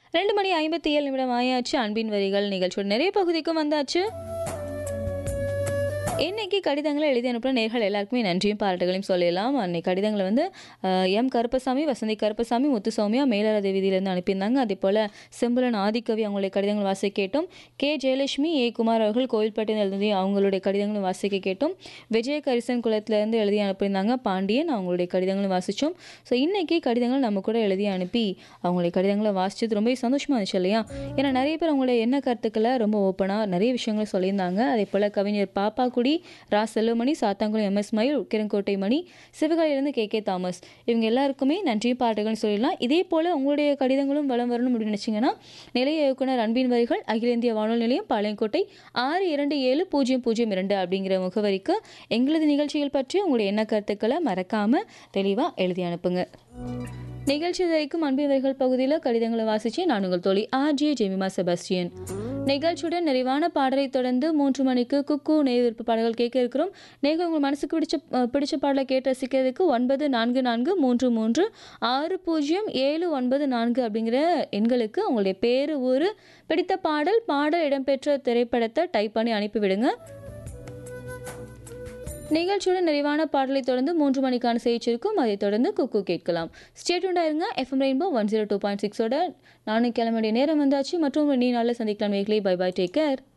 ரெண்டு மணி ஐம்பத்தி ஏழு நிமிடம் ஆயாச்சு அன்பின் வரிகள் நிகழ்ச்சியோட நிறைய பகுதிக்கும் வந்தாச்சு இன்னைக்கு கடிதங்களை எழுதி அனுப்புகிற நேர்கள் எல்லாருக்குமே நன்றியும் பாராட்டுகளையும் சொல்லலாம் அன்னைக்கு கடிதங்களை வந்து அஹ், எம் கருப்பசாமி வசந்தி கருப்பசாமி முத்து சௌமியா மேலரத வீதியிலேருந்து அனுப்பியிருந்தாங்க அதே போல் செம்புலன் ஆதிக்கவி அவங்களுடைய கடிதங்கள் வாசிக்க கேட்டோம் கே ஜெயலட்சுமி ஏ குமார் அவர்கள் கோவில்பட்டியில் எழுதி அவங்களுடைய கடிதங்களும் வாசிக்க கேட்டோம் விஜய கரிசன் குளத்திலேருந்து எழுதி அனுப்பியிருந்தாங்க பாண்டியன் அவங்களுடைய கடிதங்களும் வாசித்தோம் ஸோ இன்னைக்கு கடிதங்கள் நம்ம கூட எழுதி அனுப்பி அவங்களுடைய கடிதங்களை வாசிச்சது ரொம்ப சந்தோஷமாக இருந்துச்சு இல்லையா ஏன்னா நிறைய பேர் அவங்களுடைய என்ன கருத்துக்களை ரொம்ப ஓப்பனாக நிறைய விஷயங்களை சொல்லியிருந்தாங்க அதே போல் கவிஞர் பாப்பாக்குடி ரா செல்வமணி சாத்தாங்குளம் எம்எஸ் மயில் கிரங்கோட்டை மணி சிவகாயிலிருந்து கே கே தாமஸ் இவங்க எல்லாருக்குமே நன்றி பாட்டுகள்னு சொல்லிடலாம் இதே போல் உங்களுடைய கடிதங்களும் வளம் வரணும் அப்படின்னு நினச்சிங்கன்னா நிலைய இயக்குனர் அன்பின் வரிகள் அகில இந்திய வானொலி நிலையம் பாளையங்கோட்டை ஆறு இரண்டு ஏழு பூஜ்ஜியம் பூஜ்ஜியம் இரண்டு அப்படிங்கிற முகவரிக்கு எங்களது நிகழ்ச்சிகள் பற்றி உங்களுடைய எண்ண கருத்துக்களை மறக்காமல் தெளிவாக எழுதி அனுப்புங்க நிகழ்ச்சி வரைக்கும் அன்பின் பகுதியில் கடிதங்களை வாசிச்சு நான் உங்கள் தோழி ஆர்ஜே ஜெமிமா செபாஸ்டியன் நிகழ்ச்சியுடன் நிறைவான பாடலை தொடர்ந்து மூன்று மணிக்கு குக்கு நேர் விருப்ப பாடல்கள் கேட்க இருக்கிறோம் நீங்கள் உங்கள் மனசுக்கு பிடிச்ச அஹ், பிடிச்ச பாடலை கேட்டு ரசிக்கிறதுக்கு ஒன்பது நான்கு நான்கு மூன்று மூன்று ஆறு பூஜ்ஜியம் ஏழு ஒன்பது நான்கு அப்படிங்கிற எண்களுக்கு உங்களுடைய பேர் ஊர் பிடித்த பாடல் பாடல் இடம்பெற்ற திரைப்படத்தை டைப் பண்ணி அனுப்பிவிடுங்க நிகழ்ச்சியுடன் நிறைவான பாடலை தொடர்ந்து மூன்று மணிக்கான செய்திச்சிருக்கும் அதைத் தொடர்ந்து குக்கு கேட்கலாம் ஸ்டேட்யூண்டா இருங்க FM rainbow one zero two point சிக்ஸோட நானும் கிளம்பிய நேரம் வந்தாச்சு மற்றும் நீ நாளில் சந்திக்கலாம் நேர்களே பை பை டேக் கேர்